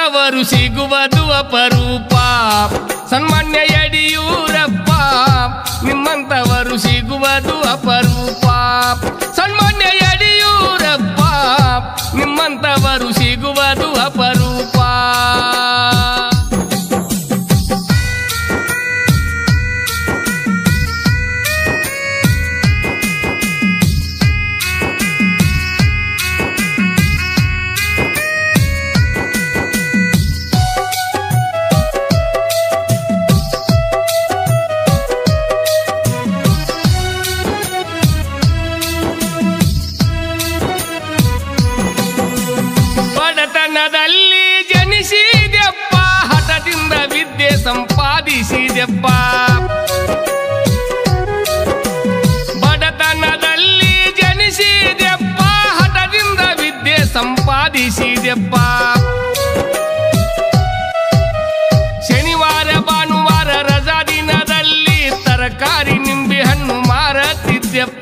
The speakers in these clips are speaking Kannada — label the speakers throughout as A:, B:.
A: ನಿನ್ನಂತವರು ಸಿಗುವುದು ಅಪರೂಪ ಸನ್ಮಾನ್ಯ ಯಡಿಯೂರಪ್ಪ ನಿಮ್ಮಂತವರು ಸಿಗುವುದು ಅಪರೂಪ ಸನ್ಮಾನ್ಯ ಯಡಿಯೂರಪ್ಪ ನಿಮ್ಮಂತವರು ಸಿಗುವುದು ಅಪರೂಪ ಬಡತನದಲ್ಲಿ ಜನಿಸಿದೆಪ್ಪ ಹಠದಿಂದ ವಿದ್ಯೆ ಸಂಪಾದಿಸಿದೆಪ್ಪ ಬಡತನದಲ್ಲಿ ಜನಿಸಿದೆಪ್ಪ ಹಠದಿಂದ ವಿದ್ಯೆ ಸಂಪಾದಿಸಿದೆಪ್ಪ ಶನಿವಾರ ಭಾನುವಾರ ರಜಾ ದಿನದಲ್ಲಿ ತರಕಾರಿ ನಿಂಬೆ ಹಣ್ಣು ಮಾರತಿದ್ದೆಪ್ಪ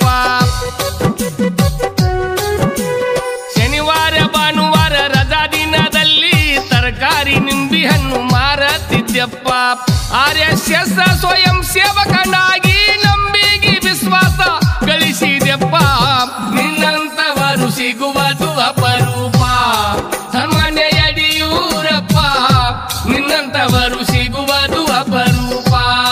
A: ಶನಿವಾರ ಭಾನುವಾರ ರಜಾ ದಿನದಲ್ಲಿ ತರಕಾರಿ ನಿಂಬಿ ಹಣ್ಣು ಮಾರತಿದ್ದೆಪ್ಪ ಆರ್ ಎಸ್ ಎಸ್ ಸ್ವಯಂ ಸೇವಕನಾಗಿ ನಂಬಿಗಿ ವಿಶ್ವಾಸ ಗಳಿಸಿದೆಪ್ಪ ನಿನ್ನಂತವರು ಸಿಗುವುದು ಅಪರೂಪ ಸನ್ಮಾನ್ಯ ಯಡಿಯೂರಪ್ಪ ನಿನ್ನಂತವರು ಸಿಗುವುದು ಅಪರೂಪ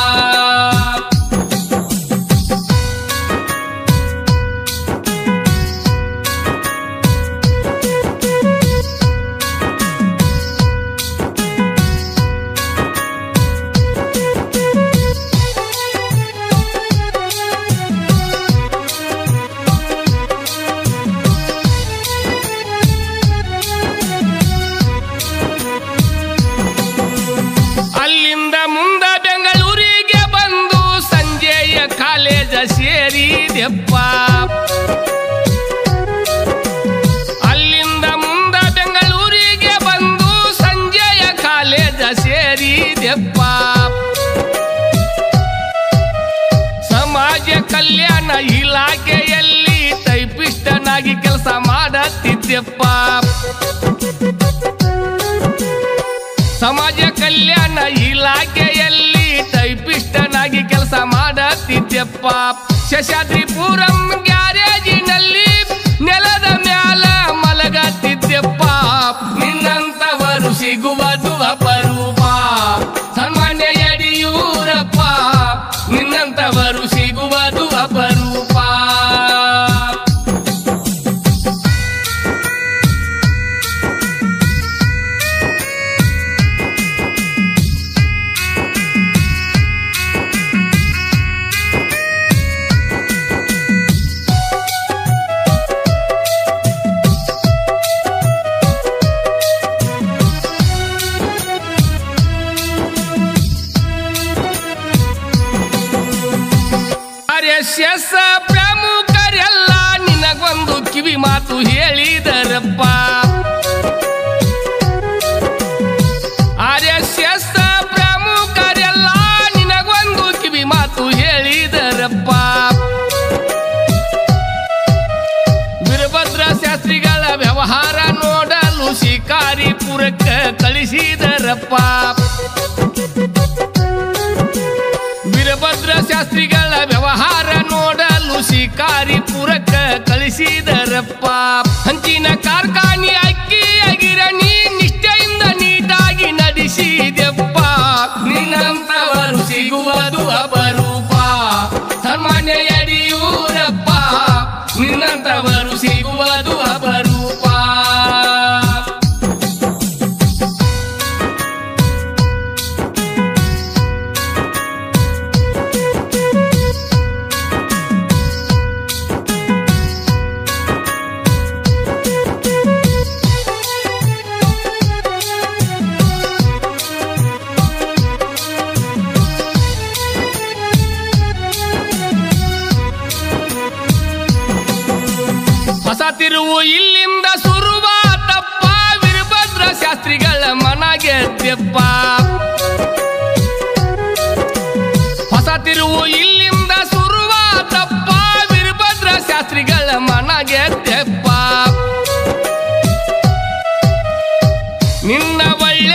A: ಅಲ್ಲಿಂದ ಮುಂದ ಬೆಂಗಳೂರಿಗೆ ಬಂದು ಸಂಜೆಯ ಕಾಲೇಜ ಸೇರಿದೆಪ್ಪ ಅಲ್ಲಿಂದ ಮುಂದ ಬೆಂಗಳೂರಿಗೆ ಬಂದು ಸಂಜೆಯ ಕಾಲೇಜ ಸೇರಿದೆಪ್ಪ ಸಮಾಜ ಕಲ್ಯಾಣ ಇಲಾಖೆಯಲ್ಲಿ ಟೈಪಿಸ್ಟನಾಗಿ ಕೆಲಸ ಮಾಡತ್ತಿದ್ದೆಪ್ಪ ಸಮಾಜ ಕಲ್ಯಾಣ ಇಲಾಖೆಯಲ್ಲಿ ಟೈಪಿಸ್ಟನಾಗಿ ಕೆಲಸ ಮಾಡತ್ತಿದ್ದೆಪ್ಪ ಶಶಾದ್ರಿಪುರಂ ಗ್ಯಾರೇಜಿನಲ್ಲಿ ನೆಲದ ಮ್ಯಾಲ ಮಲಗತ್ತಿದ್ದೆಪ್ಪ ನಿನ್ನಂತವರು ಸಿಗುವುದು ಅಪರೂಪ ಸನ್ಮಾನ್ಯ ಯಡಿಯೂರಪ್ಪ ನಿನ್ನಂತವರು ಸಿಗುವುದು ಅಪರೂಪ ಆರ್ ಎಸ್ ಎಸ್ ಪ್ರಮುಖರೆಲ್ಲ ನಿನಗೊಂದು ಕಿವಿ ಮಾತು ಹೇಳಿದರಪ್ಪ ಆರ್ ಎಸ್ ಎಸ್ ಪ್ರಮುಖರೆಲ್ಲ ನಿನಗೊಂದು ಕಿವಿ ಮಾತು ಹೇಳಿದರಪ್ಪ ವೀರಭದ್ರ ಶಾಸ್ತ್ರಿಗಳ ವ್ಯವಹಾರ ನೋಡಲು ಶಿಕಾರಿಪುರಕ್ಕೆ ಕಳಿಸಿದರಪ್ಪ ವೀರಭದ್ರ ಶಾಸ್ತ್ರಿಗಳ ವ್ಯವಹಾರ ನೋಡಲು ಶಿಕಾರಿಪುರಕ್ಕ ಕಳಿಸಿದರಪ್ಪ ಹಂಚಿನ ಕಾರ್ಖಾನೆ ಅಕ್ಕಿ ಅಗಿರಣಿ ನಿಷ್ಠೆಯಿಂದ ನೀಟಾಗಿ ನಡೆಸಿದೆಪ್ಪ ನಿನ್ನಂತವರು ಸಿಗುವುದು ಅಪರೂಪ ಸನ್ಮಾನ್ಯ ಯಡಿಯೂರಪ್ಪ ನಿನ್ನಂತವರು ಸಿಗುವುದು ಅಪರೂಪ ಹೊಸ ತಿರುವು ಇಲ್ಲಿಂದ ಶುರುವಾತಪ್ಪ ವೀರಭದ್ರ ಶಾಸ್ತ್ರಿಗಳ ಮನ ಗೆದ್ದೆಪ್ಪ ಹೊಸ ತಿರುವು ಇಲ್ಲಿಂದ ಶುರುವಾತಪ್ಪ ವೀರಭದ್ರ ಶಾಸ್ತ್ರಿಗಳ ಮನ ಗೆದ್ದೆಪ್ಪ ನಿನ್ನ ಒಳ್ಳೆ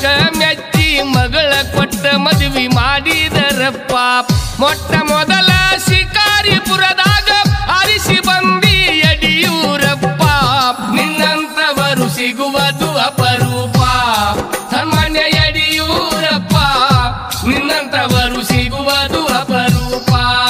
A: ಜಗ ಮೆಚ್ಚಿ ಮಗಳ ಕೊಟ್ಟ ಮದುವೆ ಮಾಡಿದರಪ್ಪ ಮೊಟ್ಟ ಮೊದಲ ಶಿಕಾರಿಪುರದಾಗ ಆರಿಸಿ ಬಂದಿ ಯಡಿಯೂರಪ್ಪ ನಿನ್ನಂತವರು ಸಿಗುವುದು ಅಪರೂಪ ಸನ್ಮಾನ್ಯ ಯಡಿಯೂರಪ್ಪ ನಿನ್ನಂತವರು ಸಿಗುವುದು ಅಪರೂಪ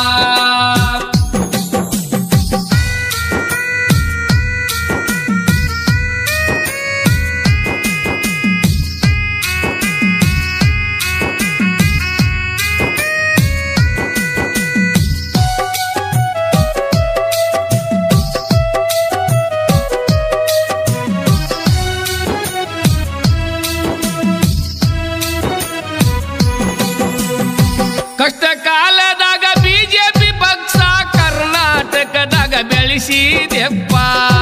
A: ಕಷ್ಟ ಕಾಲದಾಗ ಬಿಜೆಪಿ ಪಕ್ಷ ಕರ್ನಾಟಕದಾಗ ಬೆಳೆಸಿದೆಪ್ಪ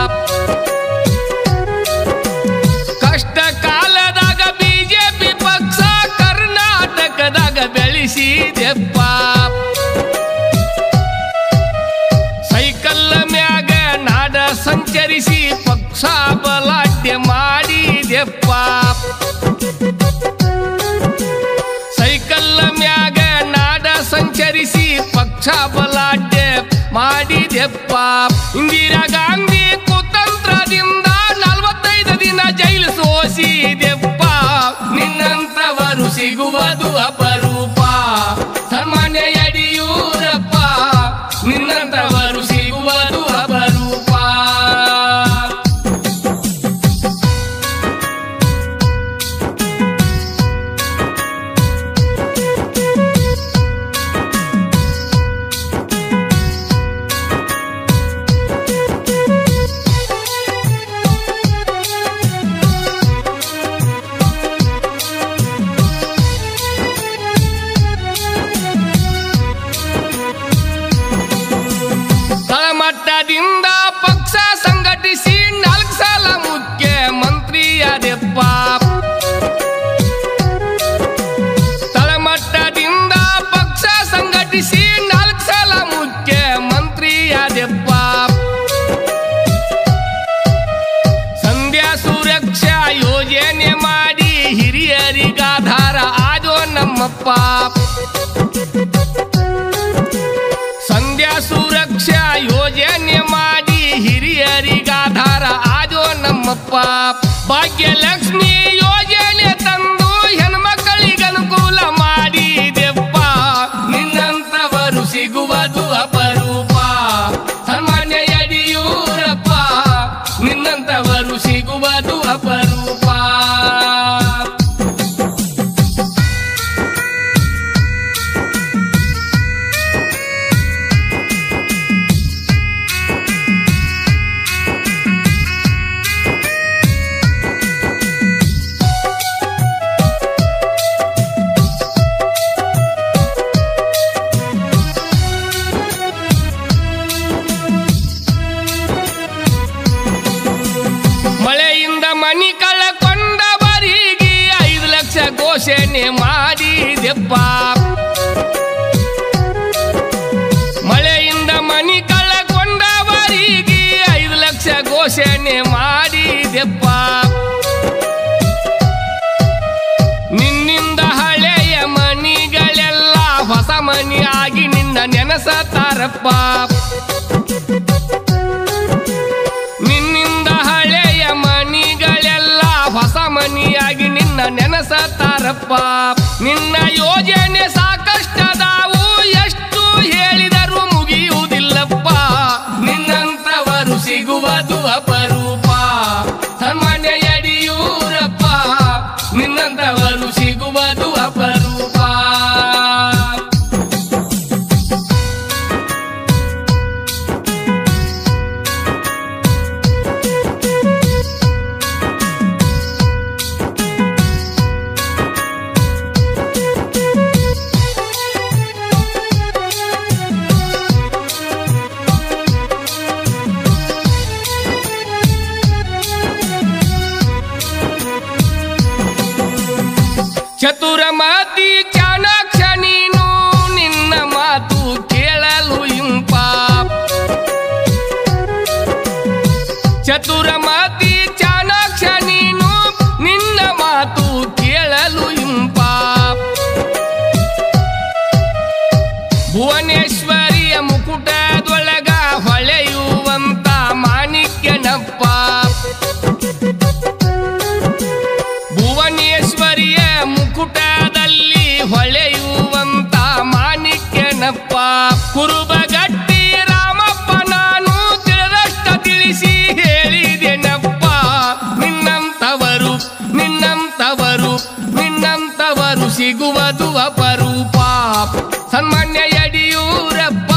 A: ಕಷ್ಟ ಕಾಲದಾಗ ಬಿಜೆಪಿ ಪಕ್ಷ ಕರ್ನಾಟಕದಾಗ ಬೆಳೆಸಿದೆಪ್ಪ ಸೈಕಲ್ ಮ್ಯಾಗ ನಾಡ ಸಂಚರಿಸಿ ಪಕ್ಷ ಬಲಾಢ್ಯ ಮಾಡಿದೆಪ್ಪ ಸೈಕಲ್ ಮ್ಯಾಗ ನಾಡ ಸಂಚರಿಸಿ ಪಕ್ಷ ಬಲಾಢ್ಯ ಮಾಡಿದೆಪ್ಪ ಇಂದಿರಾ ಗಾಂಧಿ ಕುತಂತ್ರದಿಂದ ನಲವತ್ತೈದು ದಿನ ಜೈಲು ಸೋಸಿದೆಪ್ಪ ನಿನ್ನಂತವರು ಸಿಗುವುದು ಅಪರೂಪ ಸನ್ಮಾನ್ಯ ಯಡಿಯೂರಪ್ಪ ನಿನ್ನಂತವರು ಸಿಗುವುದು ಅಪರೂಪ ತಳಮಟ್ಟದಿಂದ ಪಕ್ಷ ಸಂಘಟಿಸಿ ನಾಲ್ಕು ಸಲ ಮುಖ್ಯಮಂತ್ರಿಯಾದೆಪ್ಪ ತಳಮಟ್ಟದಿಂದ ಪಕ್ಷ ಸಂಘಟಿಸಿ ನಾಲ್ಕು ಸಲ ಮುಖ್ಯಮಂತ್ರಿಯಾದೆಪ್ಪ ಸಂಧ್ಯಾ ಸುರಕ್ಷಾ ಯೋಜನೆ ಮಾಡಿ ಹಿರಿಯರಿಗಾಧಾರ ಆದೋ ನಮ್ಮಪ್ಪ ಸಂಧ್ಯಾ ಸುರಕ್ಷಾ ಯೋಜನೆ ಮಾಡಿ ಹಿರಿಯರಿಗಾಧಾರ ಆದೋ ನಮ್ಮಪ್ಪ ಭಾಗ್ಯಲಕ್ಷ್ಮಿ ಯೋಜನೆ ತಂದು ಹೆಣ್ಮಕ್ಕಳಿಗೆ ಅನುಕೂಲ ಮಾಡಿದೆಪ್ಪ ನಿನ್ನಂತವರು ಸಿಗುವುದು ಅಪರೂಪ ಸನ್ಮಾನ್ಯ ಯಡಿಯೂರಪ್ಪ ನಿನ್ನಂತವರು ಸಿಗುವುದು ಅಪರೂಪ ಮಳೆಯಿಂದ ಮನಿ ಕಳಕೊಂಡವರಿಗೆ ಐದು ಲಕ್ಷ ಘೋಷಣೆ ಮಾಡಿದೆಪ್ಪ ಮಳೆಯಿಂದ ಮನಿ ಕಳಕೊಂಡವರಿಗೆ ಐದು ಲಕ್ಷ ಘೋಷಣೆ ಮಾಡಿದೆಪ್ಪ ನಿನ್ನಿಂದ ಹಳೆಯ ಮನಿಗಳೆಲ್ಲ ಹೊಸ ಮನಿ ಆಗಿ ನಿನ್ನ ನೆನಸತಾರಪ್ಪ ನಿನ್ನಿಂದ ಹಳೆಯ ಮನಿಗಳೆಲ್ಲ ಹೊಸ ಮನಿಯಾಗಿ ನಿನ್ನ ನೆನಸತಾರಪ್ಪ ನಿನ್ನ ಯೋಜನೆ ಸಾಕಷ್ಟದಾವು ಎಷ್ಟು ಹೇಳಿದರೂ ಮುಗಿಯುವುದಿಲ್ಲಪ್ಪ ನಿನ್ನಂತವರು ಸಿಗುವುದು ಅಪರೂಪ ಸನ್ಮಾನ್ಯ ಯಡಿಯೂರಪ್ಪ ನಿನ್ನಂತವರು ಸಿಗುವುದು ಅಪರೂಪ ಚತುರಮತಿ ಚಾಣಾಕ್ಷ ನೀನು ನಿನ್ನ ಮಾತು ಕೇಳಲು ಇಂಪ ಚತುರಮತಿ ಚಾಣಾಕ್ಷ ನೀನು ನಿನ್ನ ಮಾತು ಕೇಳಲು ಹೇಳಿದೆನಪ್ಪ ಕುರುಬಗಟ್ಟಿ ರಾಮಪ್ಪ ನಾನು ತಿಳಿದಷ್ಟ ತಿಳಿಸಿ ಹೇಳಿದೆನಪ್ಪ ನಿನ್ನಂತವರು ನಿನ್ನಂತವರು ನಿನ್ನಂತವರು ಸಿಗುವುದು ಅಪರೂಪ ಸನ್ಮಾನ್ಯ ಯಡಿಯೂರಪ್ಪ